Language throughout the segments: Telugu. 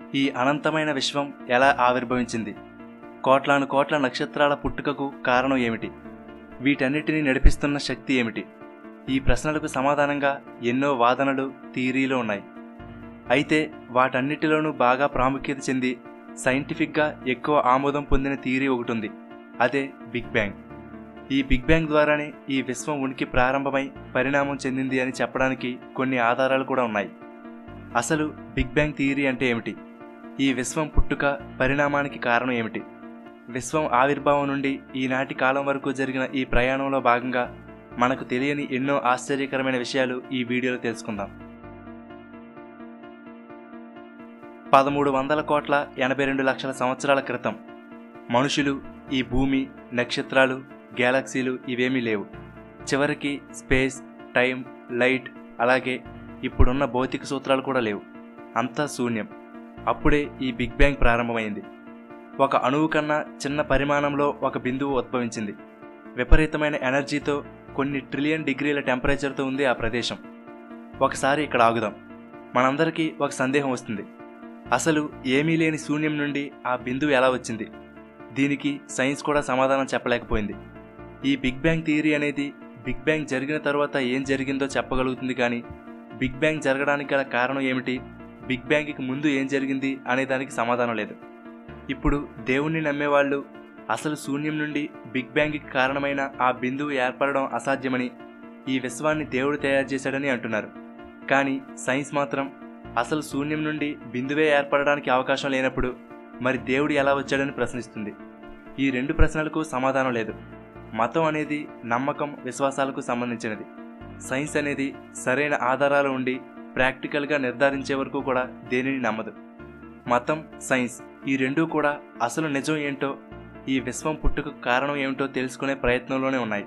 ఈ అనంతమైన విశ్వం ఎలా ఆవిర్భవించింది కోట్లాను కోట్ల నక్షత్రాల పుట్టుకకు కారణం ఏమిటి వీటన్నిటిని నడిపిస్తున్న శక్తి ఏమిటి ఈ ప్రశ్నలకు సమాధానంగా ఎన్నో వాదనలు థియరీలు ఉన్నాయి అయితే వాటన్నిటిలోనూ బాగా ప్రాముఖ్యత చెంది సైంటిఫిక్గా ఎక్కువ ఆమోదం పొందిన థియరీ ఒకటి ఉంది అదే బిగ్ బ్యాంగ్ ఈ బిగ్ బ్యాంగ్ ద్వారానే ఈ విశ్వం ఉనికి ప్రారంభమై పరిణామం చెందింది అని చెప్పడానికి కొన్ని ఆధారాలు కూడా ఉన్నాయి అసలు బిగ్ బ్యాంగ్ థియరీ అంటే ఏమిటి ఈ విశ్వం పుట్టుక పరిణామానికి కారణం ఏమిటి విశ్వం ఆవిర్భావం నుండి ఈనాటి కాలం వరకు జరిగిన ఈ ప్రయాణంలో భాగంగా మనకు తెలియని ఎన్నో ఆశ్చర్యకరమైన విషయాలు ఈ వీడియోలో తెలుసుకుందాం పదమూడు వందల కోట్ల ఎనభై రెండు లక్షల సంవత్సరాల క్రితం మనుషులు ఈ భూమి నక్షత్రాలు గ్యాలక్సీలు ఇవేమీ లేవు చివరికి స్పేస్ టైం లైట్ అలాగే ఇప్పుడున్న భౌతిక సూత్రాలు కూడా లేవు అంతా శూన్యం అప్పుడే ఈ బిగ్ బ్యాంగ్ ప్రారంభమైంది ఒక అణువు కన్నా చిన్న పరిమాణంలో ఒక బిందువు ఉద్భవించింది విపరీతమైన ఎనర్జీతో కొన్ని ట్రిలియన్ డిగ్రీల టెంపరేచర్తో ఉంది ఆ ప్రదేశం ఒకసారి ఇక్కడ ఆగుదాం మనందరికీ ఒక సందేహం వస్తుంది అసలు ఏమీ లేని శూన్యం నుండి ఆ బిందువు ఎలా వచ్చింది దీనికి సైన్స్ కూడా సమాధానం చెప్పలేకపోయింది ఈ బిగ్ బ్యాంగ్ థియరీ అనేది బిగ్ బ్యాంగ్ జరిగిన తర్వాత ఏం జరిగిందో చెప్పగలుగుతుంది కానీ బిగ్ బ్యాంగ్ జరగడానికి గల కారణం ఏమిటి బిగ్ బ్యాంగ్కి ముందు ఏం జరిగింది అనే దానికి సమాధానం లేదు ఇప్పుడు దేవుణ్ణి నమ్మేవాళ్ళు అసలు శూన్యం నుండి బిగ్ బ్యాంగ్కి కారణమైన ఆ బిందువు ఏర్పడడం అసాధ్యమని ఈ విశ్వాన్ని దేవుడు తయారు చేశాడని అంటున్నారు కానీ సైన్స్ మాత్రం అసలు శూన్యం నుండి బిందువే ఏర్పడడానికి అవకాశం లేనప్పుడు మరి దేవుడు ఎలా వచ్చాడని ప్రశ్నిస్తుంది ఈ రెండు ప్రశ్నలకు సమాధానం లేదు మతం అనేది నమ్మకం విశ్వాసాలకు సంబంధించినది సైన్స్ అనేది సరైన ఆధారాలు ఉండి ప్రాక్టికల్గా నిర్ధారించే వరకు కూడా దేనిని నమ్మదు మతం సైన్స్ ఈ రెండూ కూడా అసలు నిజం ఏంటో ఈ విశ్వం పుట్టుకు కారణం ఏమిటో తెలుసుకునే ప్రయత్నంలోనే ఉన్నాయి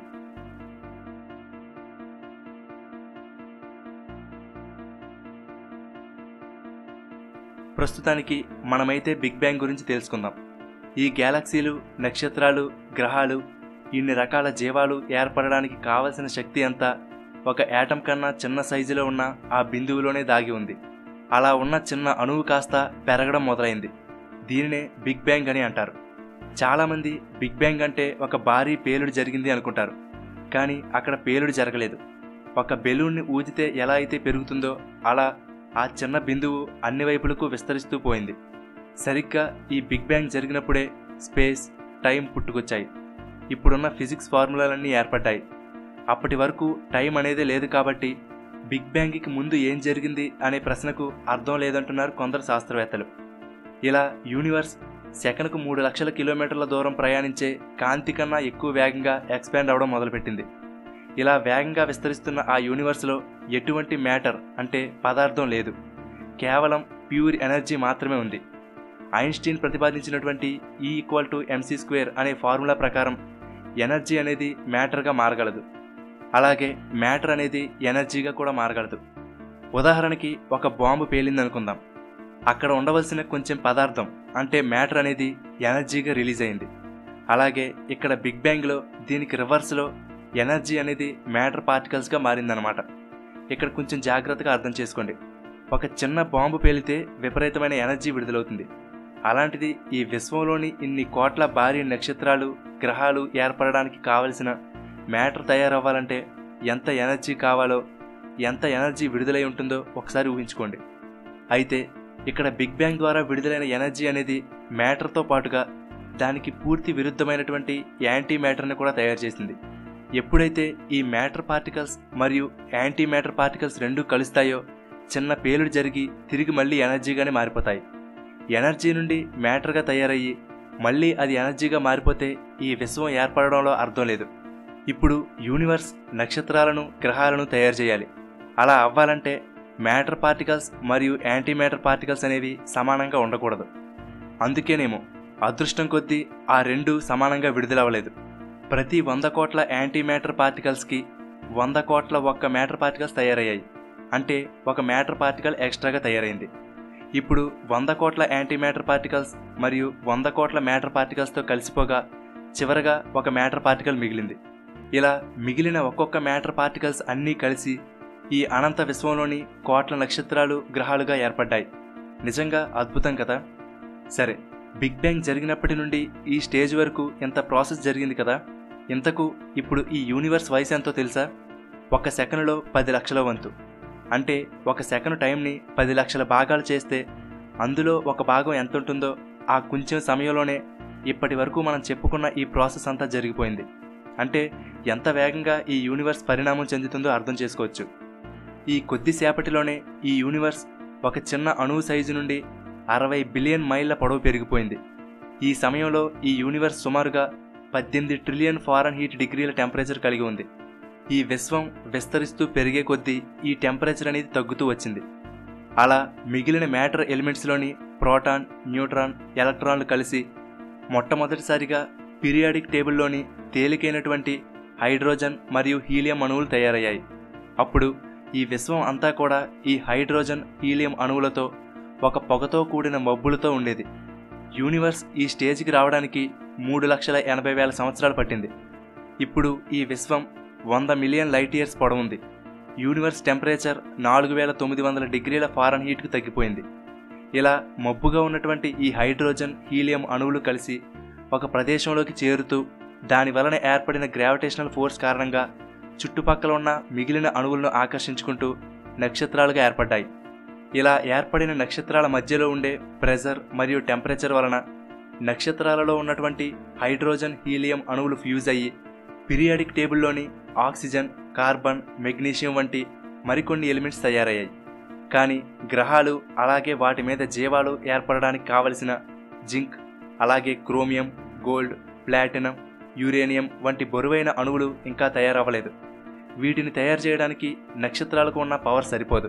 ప్రస్తుతానికి మనమైతే బిగ్ బ్యాంగ్ గురించి తెలుసుకుందాం ఈ గ్యాలక్సీలు నక్షత్రాలు గ్రహాలు ఇన్ని రకాల జీవాలు ఏర్పడడానికి కావలసిన శక్తి అంతా ఒక యాటం కన్నా చిన్న సైజులో ఉన్న ఆ బిందువులోనే దాగి ఉంది అలా ఉన్న చిన్న అణువు కాస్త పెరగడం మొదలైంది దీనినే బిగ్ బ్యాంగ్ అని అంటారు చాలామంది బిగ్ బ్యాంగ్ అంటే ఒక భారీ పేలుడు జరిగింది అనుకుంటారు కానీ అక్కడ పేలుడు జరగలేదు ఒక బెలూన్ని ఊదితే ఎలా అయితే పెరుగుతుందో అలా ఆ చిన్న బిందువు అన్ని వైపులకు విస్తరిస్తూ పోయింది సరిగ్గా ఈ బిగ్ బ్యాంగ్ జరిగినప్పుడే స్పేస్ టైం పుట్టుకొచ్చాయి ఇప్పుడున్న ఫిజిక్స్ ఫార్ములాలన్నీ ఏర్పడ్డాయి అప్పటి వరకు టైం అనేదే లేదు కాబట్టి బిగ్ బ్యాంగ్కి ముందు ఏం జరిగింది అనే ప్రశ్నకు అర్థం లేదంటున్నారు కొందరు శాస్త్రవేత్తలు ఇలా యూనివర్స్ సెకనుకు మూడు లక్షల కిలోమీటర్ల దూరం ప్రయాణించే కాంతి కన్నా ఎక్కువ వేగంగా ఎక్స్పాండ్ అవడం మొదలుపెట్టింది ఇలా వేగంగా విస్తరిస్తున్న ఆ యూనివర్స్లో ఎటువంటి మ్యాటర్ అంటే పదార్థం లేదు కేవలం ప్యూర్ ఎనర్జీ మాత్రమే ఉంది ఐన్స్టీన్ ప్రతిపాదించినటువంటి E equal to MC square అనే ఫార్ములా ప్రకారం ఎనర్జీ అనేది మ్యాటర్గా మారగలదు అలాగే మ్యాటర్ అనేది ఎనర్జీగా కూడా మారగలదు ఉదాహరణకి ఒక బాంబు పేలింది అనుకుందాం అక్కడ ఉండవలసిన కొంచెం పదార్థం అంటే మ్యాటర్ అనేది ఎనర్జీగా రిలీజ్ అయింది అలాగే ఇక్కడ బిగ్ బ్యాంగ్లో దీనికి రివర్స్లో ఎనర్జీ అనేది మ్యాటర్ పార్టికల్స్గా మారిందనమాట ఇక్కడ కొంచెం జాగ్రత్తగా అర్థం చేసుకోండి ఒక చిన్న బాంబు పేలితే విపరీతమైన ఎనర్జీ విడుదలవుతుంది అలాంటిది ఈ విశ్వంలోని ఇన్ని కోట్ల భారీ నక్షత్రాలు గ్రహాలు ఏర్పడడానికి కావలసిన మ్యాటర్ తయారవ్వాలంటే ఎంత ఎనర్జీ కావాలో ఎంత ఎనర్జీ విడుదలై ఉంటుందో ఒకసారి ఊహించుకోండి అయితే ఇక్కడ బిగ్ బ్యాంగ్ ద్వారా విడుదలైన ఎనర్జీ అనేది మ్యాటర్తో పాటుగా దానికి పూర్తి విరుద్ధమైనటువంటి యాంటీ మ్యాటర్ని కూడా తయారు చేసింది ఎప్పుడైతే ఈ మ్యాటర్ పార్టికల్స్ మరియు యాంటీ మ్యాటర్ పార్టికల్స్ రెండూ కలుస్తాయో చిన్న పేలుడు జరిగి తిరిగి మళ్ళీ ఎనర్జీగానే మారిపోతాయి ఎనర్జీ నుండి మ్యాటర్గా తయారయ్యి మళ్ళీ అది ఎనర్జీగా మారిపోతే ఈ విశ్వం ఏర్పడడంలో అర్థం లేదు ఇప్పుడు యూనివర్స్ నక్షత్రాలను గ్రహాలను తయారు చేయాలి అలా అవ్వాలంటే మ్యాటర్ పార్టికల్స్ మరియు యాంటీ మ్యాటర్ పార్టికల్స్ అనేవి సమానంగా ఉండకూడదు అందుకేనేమో అదృష్టం కొద్దీ ఆ రెండు సమానంగా విడుదలవ్వలేదు ప్రతి వంద కోట్ల యాంటీ మ్యాటర్ పార్టికల్స్కి వంద కోట్ల ఒక్క మ్యాటర్ పార్టికల్స్ తయారయ్యాయి అంటే ఒక మ్యాటర్ పార్టికల్ ఎక్స్ట్రాగా తయారైంది ఇప్పుడు వంద కోట్ల యాంటీ మ్యాటర్ పార్టికల్స్ మరియు వంద కోట్ల మ్యాటర్ పార్టికల్స్తో కలిసిపోగా చివరగా ఒక మ్యాటర్ పార్టికల్ మిగిలింది ఇలా మిగిలిన ఒక్కొక్క మ్యాటర్ పార్టికల్స్ అన్నీ కలిసి ఈ అనంత విశ్వంలోని కోట్ల నక్షత్రాలు గ్రహాలుగా ఏర్పడ్డాయి నిజంగా అద్భుతం కదా సరే బిగ్ బ్యాంగ్ జరిగినప్పటి నుండి ఈ స్టేజ్ వరకు ఎంత ప్రాసెస్ జరిగింది కదా ఇంతకు ఇప్పుడు ఈ యూనివర్స్ వయసు ఎంతో తెలుసా ఒక సెకనులో పది లక్షల వంతు అంటే ఒక సెకను టైంని పది లక్షల భాగాలు చేస్తే అందులో ఒక భాగం ఎంత ఉంటుందో ఆ కొంచెం సమయంలోనే ఇప్పటి వరకు మనం చెప్పుకున్న ఈ ప్రాసెస్ అంతా జరిగిపోయింది అంటే ఎంత వేగంగా ఈ యూనివర్స్ పరిణామం చెందుతుందో అర్థం చేసుకోవచ్చు ఈ కొద్దిసేపటిలోనే ఈ యూనివర్స్ ఒక చిన్న అణువు సైజు నుండి అరవై బిలియన్ మైళ్ళ పొడవు పెరిగిపోయింది ఈ సమయంలో ఈ యూనివర్స్ సుమారుగా పద్దెనిమిది ట్రిలియన్ ఫారెన్ హీట్ డిగ్రీల టెంపరేచర్ కలిగి ఉంది ఈ విశ్వం విస్తరిస్తూ పెరిగే కొద్దీ ఈ టెంపరేచర్ అనేది తగ్గుతూ వచ్చింది అలా మిగిలిన మ్యాటర్ ఎలిమెంట్స్లోని ప్రోటాన్ న్యూట్రాన్ ఎలక్ట్రాన్లు కలిసి మొట్టమొదటిసారిగా పీరియాడిక్ టేబుల్లోని తేలికైనటువంటి హైడ్రోజన్ మరియు హీలియం అణువులు తయారయ్యాయి అప్పుడు ఈ విశ్వం అంతా కూడా ఈ హైడ్రోజన్ హీలియం అణువులతో ఒక పొగతో కూడిన మబ్బులతో ఉండేది యూనివర్స్ ఈ స్టేజ్కి రావడానికి మూడు లక్షల ఎనభై వేల సంవత్సరాలు పట్టింది ఇప్పుడు ఈ విశ్వం వంద మిలియన్ లైట్ ఇయర్స్ పొడవుంది యూనివర్స్ టెంపరేచర్ నాలుగు వేల తొమ్మిది వందల డిగ్రీల ఫారెన్ హీట్కు తగ్గిపోయింది ఇలా మబ్బుగా ఉన్నటువంటి ఈ హైడ్రోజన్ హీలియం అణువులు కలిసి ఒక ప్రదేశంలోకి చేరుతూ దాని వలన ఏర్పడిన గ్రావిటేషనల్ ఫోర్స్ కారణంగా చుట్టుపక్కల ఉన్న మిగిలిన అణువులను ఆకర్షించుకుంటూ నక్షత్రాలుగా ఏర్పడ్డాయి ఇలా ఏర్పడిన నక్షత్రాల మధ్యలో ఉండే ప్రెజర్ మరియు టెంపరేచర్ వలన నక్షత్రాలలో ఉన్నటువంటి హైడ్రోజన్ హీలియం అణువులు ఫ్యూజ్ అయ్యి పీరియాడిక్ టేబుల్లోని ఆక్సిజన్ కార్బన్ మెగ్నీషియం వంటి మరికొన్ని ఎలిమెంట్స్ తయారయ్యాయి కానీ గ్రహాలు అలాగే వాటి మీద జీవాలు ఏర్పడడానికి కావలసిన జింక్ అలాగే క్రోమియం గోల్డ్ ప్లాటినం యురేనియం వంటి బరువైన అణువులు ఇంకా తయారవ్వలేదు వీటిని తయారు చేయడానికి నక్షత్రాలకు ఉన్న పవర్ సరిపోదు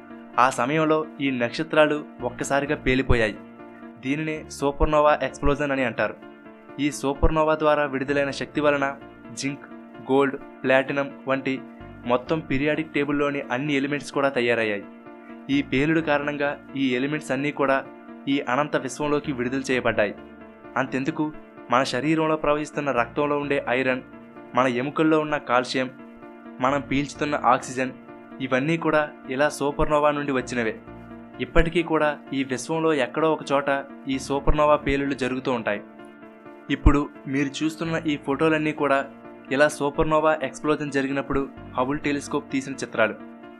ఆ సమయంలో ఈ నక్షత్రాలు ఒక్కసారిగా పేలిపోయాయి దీనినే సూపర్నోవా ఎక్స్ప్లోజన్ అని అంటారు ఈ సూపర్నోవా ద్వారా విడుదలైన శక్తి వలన జింక్ గోల్డ్ ప్లాటినం వంటి మొత్తం పీరియాడిక్ టేబుల్లోని అన్ని ఎలిమెంట్స్ కూడా తయారయ్యాయి ఈ పేలుడు కారణంగా ఈ ఎలిమెంట్స్ అన్నీ కూడా ఈ అనంత విశ్వంలోకి విడుదల చేయబడ్డాయి అంతెందుకు మన శరీరంలో ప్రవహిస్తున్న రక్తంలో ఉండే ఐరన్ మన ఎముకల్లో ఉన్న కాల్షియం మనం పీల్చుతున్న ఆక్సిజన్ ఇవన్నీ కూడా ఇలా సూపర్నోవా నుండి వచ్చినవే ఇప్పటికీ కూడా ఈ విశ్వంలో ఎక్కడో ఒక చోట ఈ సూపర్నోవా పేలుళ్ళు జరుగుతూ ఉంటాయి ఇప్పుడు మీరు చూస్తున్న ఈ ఫోటోలన్నీ కూడా ఇలా సూపర్నోవా ఎక్స్ప్లోజన్ జరిగినప్పుడు హబుల్ టెలిస్కోప్ తీసిన చిత్రాలు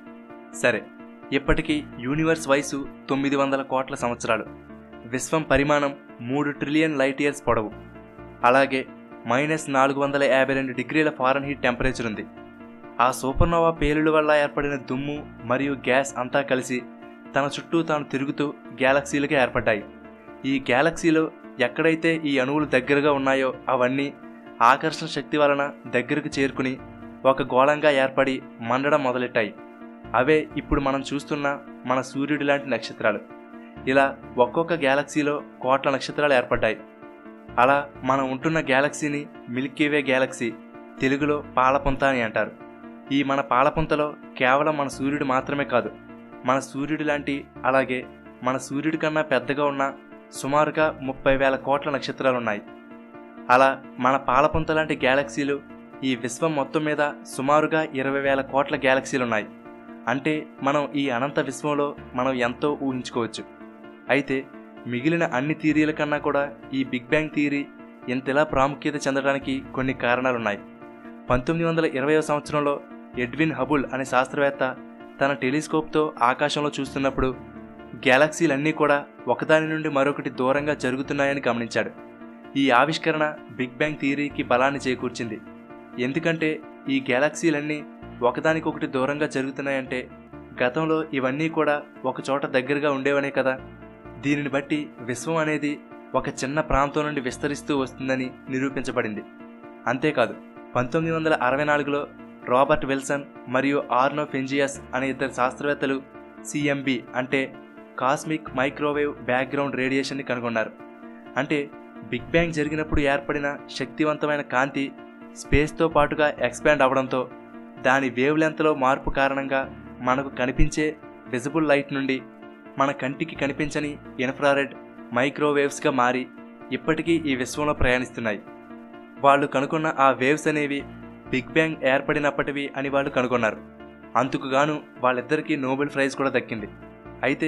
సరే ఇప్పటికీ యూనివర్స్ వయసు తొమ్మిది వందల కోట్ల సంవత్సరాలు విశ్వం పరిమాణం మూడు ట్రిలియన్ లైట్ ఇయర్స్ పొడవు అలాగే మైనస్ నాలుగు వందల యాభై రెండు డిగ్రీల ఫారెన్ హీట్ టెంపరేచర్ ఉంది ఆ సూపర్నోవా పేలుడు వల్ల ఏర్పడిన దుమ్ము మరియు గ్యాస్ అంతా కలిసి తన చుట్టూ తాను తిరుగుతూ గ్యాలక్సీలుగా ఏర్పడ్డాయి ఈ గ్యాలక్సీలో ఎక్కడైతే ఈ అణువులు దగ్గరగా ఉన్నాయో అవన్నీ ఆకర్షణ శక్తి వలన దగ్గరకు చేరుకుని ఒక గోళంగా ఏర్పడి మండడం మొదలెట్టాయి అవే ఇప్పుడు మనం చూస్తున్న మన సూర్యుడి లాంటి నక్షత్రాలు ఇలా ఒక్కొక్క గ్యాలక్సీలో కోట్ల నక్షత్రాలు ఏర్పడ్డాయి అలా మనం ఉంటున్న గ్యాలక్సీని మిల్కీవే గ్యాలక్సీ తెలుగులో పాలపుంత అని అంటారు ఈ మన పాలపుంతలో కేవలం మన సూర్యుడు మాత్రమే కాదు మన సూర్యుడి లాంటి అలాగే మన సూర్యుడి కన్నా పెద్దగా ఉన్న సుమారుగా ముప్పై వేల కోట్ల నక్షత్రాలు ఉన్నాయి అలా మన పాలపుంత లాంటి గ్యాలక్సీలు ఈ విశ్వం మొత్తం మీద సుమారుగా ఇరవై వేల కోట్ల గ్యాలక్సీలు ఉన్నాయి అంటే మనం ఈ అనంత విశ్వంలో మనం ఎంతో ఊహించుకోవచ్చు అయితే మిగిలిన అన్ని థియరీల కన్నా కూడా ఈ బిగ్ బ్యాంగ్ థియరీ ఇంతలా ప్రాముఖ్యత చెందడానికి కొన్ని కారణాలున్నాయి పంతొమ్మిది వందల ఇరవై సంవత్సరంలో ఎడ్విన్ హబుల్ అనే శాస్త్రవేత్త తన టెలిస్కోప్తో ఆకాశంలో చూస్తున్నప్పుడు గ్యాలక్సీలన్నీ కూడా ఒకదాని నుండి మరొకటి దూరంగా జరుగుతున్నాయని గమనించాడు ఈ ఆవిష్కరణ బిగ్ బ్యాంగ్ థియరీకి బలాన్ని చేకూర్చింది ఎందుకంటే ఈ గ్యాలక్సీలన్నీ ఒకదానికొకటి దూరంగా జరుగుతున్నాయంటే గతంలో ఇవన్నీ కూడా ఒక చోట దగ్గరగా ఉండేవనే కదా దీనిని బట్టి విశ్వం అనేది ఒక చిన్న ప్రాంతం నుండి విస్తరిస్తూ వస్తుందని నిరూపించబడింది అంతేకాదు పంతొమ్మిది వందల అరవై నాలుగులో రాబర్ట్ విల్సన్ మరియు ఆర్నో ఫెంజియస్ అనే ఇద్దరు శాస్త్రవేత్తలు సిఎంబి అంటే కాస్మిక్ మైక్రోవేవ్ బ్యాక్గ్రౌండ్ రేడియేషన్ని కనుగొన్నారు అంటే బిగ్ బ్యాంగ్ జరిగినప్పుడు ఏర్పడిన శక్తివంతమైన కాంతి స్పేస్తో పాటుగా ఎక్స్పాండ్ అవడంతో దాని వేవ్ లెంత్లో మార్పు కారణంగా మనకు కనిపించే విజిబుల్ లైట్ నుండి మన కంటికి కనిపించని ఇన్ఫ్రారెడ్ మైక్రోవేవ్స్గా మారి ఇప్పటికీ ఈ విశ్వంలో ప్రయాణిస్తున్నాయి వాళ్ళు కనుగొన్న ఆ వేవ్స్ అనేవి బిగ్ బ్యాంగ్ ఏర్పడినప్పటివి అని వాళ్ళు కనుగొన్నారు అందుకుగాను వాళ్ళిద్దరికీ నోబెల్ ప్రైజ్ కూడా దక్కింది అయితే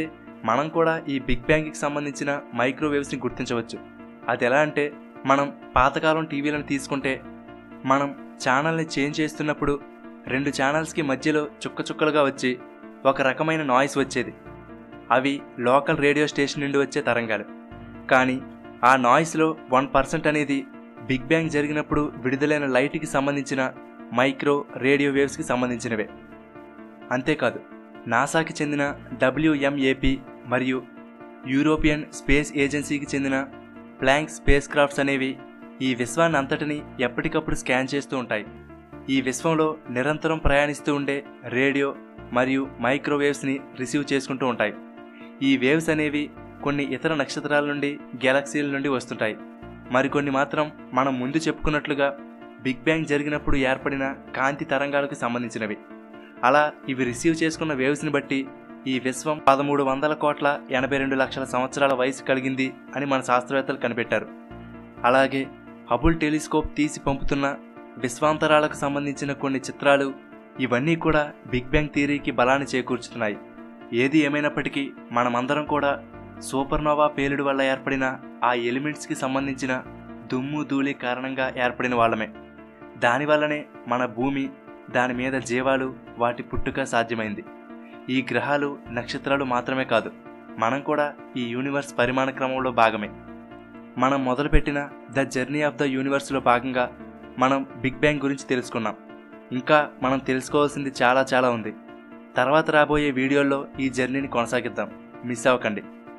మనం కూడా ఈ బిగ్ బ్యాంగ్కి సంబంధించిన మైక్రోవేవ్స్ని గుర్తించవచ్చు అది ఎలా అంటే మనం పాతకాలం టీవీలను తీసుకుంటే మనం ఛానల్ని చేంజ్ చేస్తున్నప్పుడు రెండు ఛానల్స్కి మధ్యలో చుక్క చుక్కలుగా వచ్చి ఒక రకమైన నాయిస్ వచ్చేది అవి లోకల్ రేడియో స్టేషన్ నుండి వచ్చే తరంగాలు కానీ ఆ నాయిస్లో వన్ పర్సెంట్ అనేది బిగ్ బ్యాంగ్ జరిగినప్పుడు విడుదలైన లైట్కి సంబంధించిన మైక్రో రేడియో వేవ్స్కి సంబంధించినవే అంతేకాదు నాసాకి చెందిన డబ్ల్యూఎంఏపి మరియు యూరోపియన్ స్పేస్ ఏజెన్సీకి చెందిన ప్లాంక్ స్పేస్ క్రాఫ్ట్స్ అనేవి ఈ విశ్వాన్ని అంతటిని ఎప్పటికప్పుడు స్కాన్ చేస్తూ ఉంటాయి ఈ విశ్వంలో నిరంతరం ప్రయాణిస్తూ ఉండే రేడియో మరియు మైక్రోవేవ్స్ని రిసీవ్ చేసుకుంటూ ఉంటాయి ఈ వేవ్స్ అనేవి కొన్ని ఇతర నక్షత్రాల నుండి గెలాక్సీల నుండి వస్తుంటాయి మరికొన్ని మాత్రం మనం ముందు చెప్పుకున్నట్లుగా బిగ్ బ్యాంగ్ జరిగినప్పుడు ఏర్పడిన కాంతి తరంగాలకు సంబంధించినవి అలా ఇవి రిసీవ్ చేసుకున్న వేవ్స్ని బట్టి ఈ విశ్వం పదమూడు వందల కోట్ల ఎనభై రెండు లక్షల సంవత్సరాల వయసు కలిగింది అని మన శాస్త్రవేత్తలు కనిపెట్టారు అలాగే హబుల్ టెలిస్కోప్ తీసి పంపుతున్న విశ్వాంతరాలకు సంబంధించిన కొన్ని చిత్రాలు ఇవన్నీ కూడా బిగ్ బ్యాంగ్ థియరీకి బలాన్ని చేకూర్చుతున్నాయి ఏది ఏమైనప్పటికీ మనమందరం కూడా సూపర్నోవా పేలుడు వల్ల ఏర్పడిన ఆ ఎలిమెంట్స్కి సంబంధించిన దుమ్ము ధూళి కారణంగా ఏర్పడిన వాళ్ళమే దానివల్లనే మన భూమి దాని మీద జీవాలు వాటి పుట్టుక సాధ్యమైంది ఈ గ్రహాలు నక్షత్రాలు మాత్రమే కాదు మనం కూడా ఈ యూనివర్స్ పరిమాణ క్రమంలో భాగమే మనం మొదలుపెట్టిన ద జర్నీ ఆఫ్ ద యూనివర్స్లో భాగంగా మనం బిగ్ బ్యాంగ్ గురించి తెలుసుకున్నాం ఇంకా మనం తెలుసుకోవాల్సింది చాలా చాలా ఉంది తర్వాత రాబోయే వీడియోల్లో ఈ జర్నీని కొనసాగిద్దాం మిస్ అవ్వకండి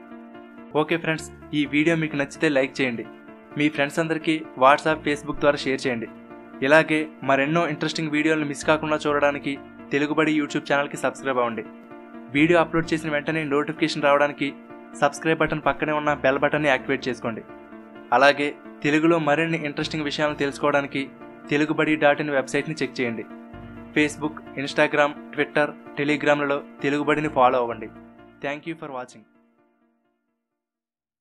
ఓకే ఫ్రెండ్స్ ఈ వీడియో మీకు నచ్చితే లైక్ చేయండి మీ ఫ్రెండ్స్ అందరికీ వాట్సాప్ ఫేస్బుక్ ద్వారా షేర్ చేయండి ఇలాగే మరెన్నో ఇంట్రెస్టింగ్ వీడియోలను మిస్ కాకుండా చూడడానికి తెలుగుబడి యూట్యూబ్ ఛానల్కి సబ్స్క్రైబ్ అవ్వండి వీడియో అప్లోడ్ చేసిన వెంటనే నోటిఫికేషన్ రావడానికి సబ్స్క్రైబ్ బటన్ పక్కనే ఉన్న బెల్ బటన్ని యాక్టివేట్ చేసుకోండి అలాగే తెలుగులో మరిన్ని ఇంట్రెస్టింగ్ విషయాలను తెలుసుకోవడానికి తెలుగుబడి డాట్ ఇన్ వెబ్సైట్ని చెక్ చేయండి ఫేస్బుక్ ఇన్స్టాగ్రామ్ ట్విట్టర్ టెలిగ్రామ్లలో తెలుగుబడిని ఫాలో అవ్వండి థ్యాంక్ యూ ఫర్ వాచింగ్